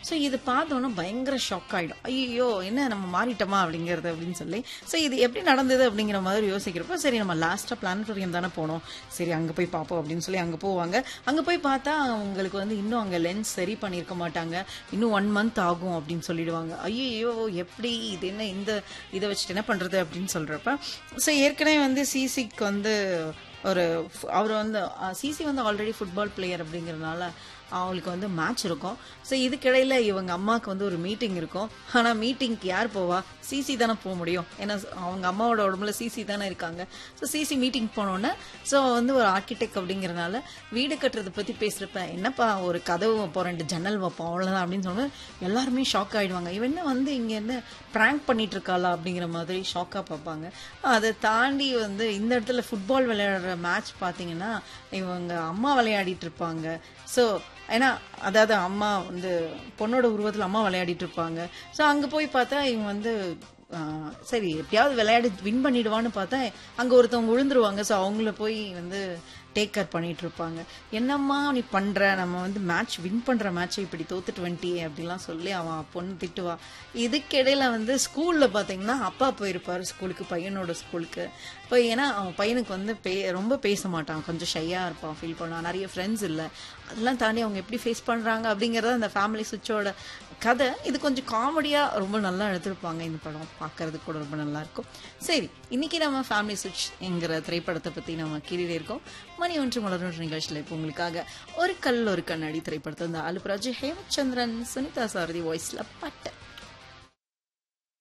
so இது பார்த்தோன்னா பயங்கர ஷாக் ஆயிடும் ஐயோ என்ன நம்ம மாறிட்டோமா அப்படிங்கிறது அப்படின்னு சொல்லி ஸோ இது எப்படி நடந்தது அப்படிங்கிற மாதிரி யோசிக்கிறப்ப சரி நம்ம லாஸ்ட்டாக பிளானட்டோரியம் தானே போனோம் சரி அங்கே போய் பார்ப்போம் அப்படின்னு சொல்லி அங்கே போவாங்க அங்கே போய் பார்த்தா உங்களுக்கு வந்து இன்னும் அங்கே லென்ஸ் சரி பண்ணியிருக்க மாட்டாங்க இன்னும் ஒன் மந்த் ஆகும் அப்படின்னு சொல்லிடுவாங்க ஐயோ எப்படி இது என்ன இந்த இதை வச்சுட்டு என்ன பண்ணுறது அப்படின்னு சொல்கிறப்ப ஸோ ஏற்கனவே வந்து சிசிக்கு வந்து ஒரு அவர் வந்து சிசி வந்து ஆல்ரெடி ஃபுட்பால் பிளேயர் அப்படிங்கிறதுனால அவங்களுக்கு வந்து மேட்ச் இருக்கும் ஸோ இதுக்கிடையில இவங்க அம்மாவுக்கு வந்து ஒரு மீட்டிங் இருக்கும் ஆனால் மீட்டிங்க்கு யார் போவா சிசி தானே போக முடியும் ஏன்னா அவங்க அம்மாவோட உடம்புல சிசி தானே இருக்காங்க ஸோ சிசி மீட்டிங் போனோன்னே ஸோ வந்து ஒரு ஆர்கிடெக்ட் அப்படிங்கிறனால வீடு கட்டுறதை பற்றி பேசுகிறப்ப என்னப்பா ஒரு கதவு வைப்போம் ரெண்டு ஜன்னல் வைப்போம் அவ்வளோதான் அப்படின்னு சொன்னா எல்லாருமே ஷாக் ஆயிடுவாங்க இவன் என்ன வந்து இங்கே என்ன ப்ராங்க் பண்ணிட்டு இருக்காளா அப்படிங்கிற மாதிரி ஷாக்காக பார்ப்பாங்க அதை தாண்டி வந்து இந்த இடத்துல ஃபுட்பால் விளையாடுற மேட்ச் பார்த்தீங்கன்னா இவங்க அம்மா விளையாடிட்டு இருப்பாங்க ஸோ ஏன்னா அதாவது அம்மா வந்து பொண்ணோட உருவத்தில் அம்மா விளையாடிட்டு இருப்பாங்க ஸோ அங்கே போய் பார்த்தா இவங்க வந்து ஆ, சரி எப்படியாவது விளையாடி வின் பண்ணிடுவான்னு பார்த்தா அங்கே ஒருத்தவங்க விழுந்துருவாங்க ஸோ அவங்கள போய் வந்து டேக் கேர் பண்ணிட்டு இருப்பாங்க என்னம்மா நீ பண்ற நம்ம வந்து மேட்ச் வின் பண்ற மேட்சை இப்படி தோத்துட்டு வந்துட்டியே அப்படிலாம் சொல்லி அவன் பொண்ணு திட்டுவா இதுக்கிடையில வந்து ஸ்கூல்ல பாத்தீங்கன்னா அப்பா போயிருப்பாரு ஸ்கூலுக்கு பையனோட ஸ்கூலுக்கு இப்போ ஏன்னா அவன் பையனுக்கு வந்து பே ரொம்ப பேச மாட்டான் கொஞ்சம் ஷையா இருப்பான் ஃபீல் பண்ணுவான் நிறைய ஃப்ரெண்ட்ஸ் இல்லை அதெல்லாம் தாண்டி அவங்க எப்படி ஃபேஸ் பண்றாங்க அப்படிங்கறது அந்த ஃபேமிலி சுவிட்சோட கதை இது கொஞ்சம் காமெடியா ரொம்ப நல்லா எடுத்திருப்பாங்க இந்த படம் பார்க்கறதுக்கு கூட ரொம்ப நல்லா இருக்கும் சரி இன்னைக்கு நம்ம ஃபேமிலி சுவிட்ச் என்கிற திரைப்படத்தை பத்தி நம்ம கீழே இருக்கோம் மணி ஒன்று மலர்ன்ற நிகழ்ச்சியில் இப்போ உங்களுக்காக ஒரு கல் ஒரு கண்ணாடி திரைப்படத்தை வந்து அலுப்ராஜ் ஹேமச்சந்திரன் சுனிதா சாரதி வாய்ஸ்ல பட்டு